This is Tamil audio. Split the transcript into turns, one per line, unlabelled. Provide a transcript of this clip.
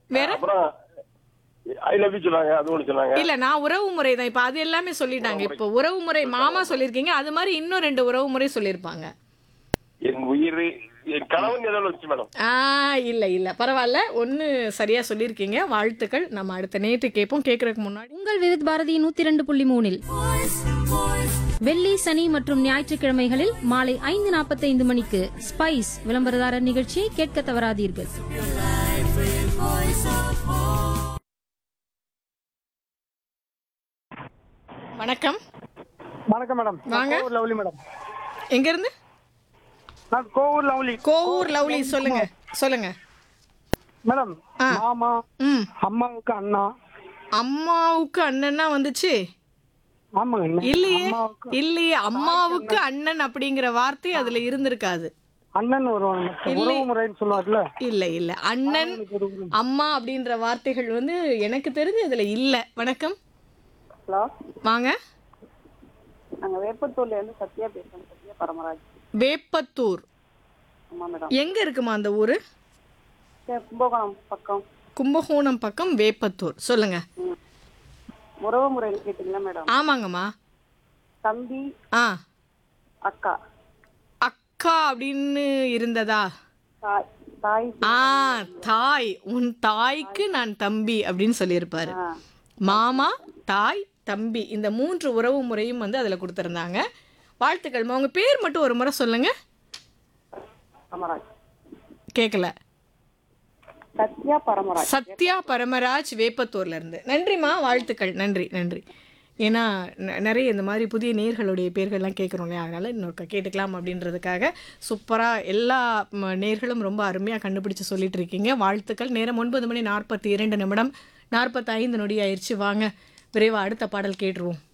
வேற
அப்புறம் ஐ லவ் யூ சொன்னாங்க அது ஒண்ணு சொன்னாங்க
இல்ல நான் உறவு முறை தான் இப்ப அது எல்லாமே சொல்லிட்டாங்க இப்போ உறவு முறை மாமா சொல்லியிருக்கீங்க அது மாதிரி இன்னும் ரெண்டு உறவு முறை சொல்லியிருப்பாங்க
என் உயிர் என் கணவன் ஏதோ வச்சு மேடம்
ஆ இல்ல இல்ல பரவாயில்ல ஒன்னு சரியா சொல்லியிருக்கீங்க வாழ்த்துக்கள் நம்ம அடுத்த நேற்று கேட்போம் கேட்கறதுக்கு முன்னாடி
உங்கள் விருத் பாரதி நூத்தி ரெண்டு புள்ளி மூணில் வெள்ளி சனி மற்றும் ஞாயிற்றுக்கிழமைகளில் மாலை ஐந்து நாற்பத்தைந்து மணிக்கு ஸ்பைஸ் விளம்பரதாரர் நிகழ்ச்சியை கேட்க தவறாதீர்கள்
வணக்கம்
வணக்கம் மேடம்
வாங்க.
கோவூர் லவ்லி மேடம்
எங்க இருந்து
நான் கோவூர் லவ்லி
கோவூர் லவ்லி சொல்லுங்க சொல்லுங்க
மேடம்
ஆ.
மாமா
ம்
அம்மாவுக்கு அண்ணா
அம்மாவுக்கு அண்ணன்னா வந்துச்சு
ஆமாங்க அண்ணா.
இல்லையே
அம்மாவுக்கு
இல்லையே அம்மாவுக்கு அண்ணன் அப்படிங்கிற வார்த்தை அதுல இருந்திருக்காது
அண்ணன் வருவாங்க உறவு முறைன்னு சொல்லுவார்ல
இல்ல இல்ல அண்ணன் அம்மா அப்படின்ற வார்த்தைகள் வந்து எனக்கு தெரிஞ்சு இதுல இல்ல வணக்கம்
ஹலோ
வாங்க
நாங்கள் வேப்பத்தூர்ல இருந்து சத்யா பேசுறோம் சத்யா பரமராஜ்
வேப்பத்தூர்
ஆமாம் மேடம்
எங்க இருக்குமா அந்த ஊரு
சரி கும்பகோணம் பக்கம்
கும்பகோணம் பக்கம் வேப்பத்தூர் சொல்லுங்க
உறவு முறைன்னு கேட்டிங்களா மேடம்
ஆமாங்கம்மா
தம்பி
ஆ
அக்கா
அக்கா அப்படின்னு இருந்ததா
தாய் தாய்
ஆ தாய் உன் தாய்க்கு நான் தம்பி அப்படின்னு சொல்லியிருப்பாரு
ஆ.
மாமா தாய் தம்பி இந்த மூன்று உறவு முறையும் வந்து அதில் கொடுத்துருந்தாங்க வாழ்த்துக்கள் உங்க பேர் மட்டும் ஒரு முறை சொல்லுங்க
பரமராஜ்
கேட்கல
சத்யா பரமராஜ்
சத்யா பரமராஜ் வேப்பத்தூர்ல இருந்து நன்றிம்மா வாழ்த்துக்கள் நன்றி நன்றி ஏன்னா ந- நிறைய இந்த மாதிரி புதிய நேர்களுடைய பேர்கள்லாம் கேட்குறோம் இல்லையா அதனால இன்னொருக்கா கேட்டுக்கலாம் அப்படின்றதுக்காக சூப்பராக எல்லா ம, நேர்களும் ரொம்ப அருமையாக கண்டுபிடிச்சு சொல்லிட்டு இருக்கீங்க வாழ்த்துக்கள் நேரம் ஒன்பது மணி நாற்பத்தி இரண்டு நிமிடம் நாற்பத்தைந்து நொடி ஆயிடுச்சு வாங்க விரைவாக அடுத்த பாடல் கேட்டுருவோம்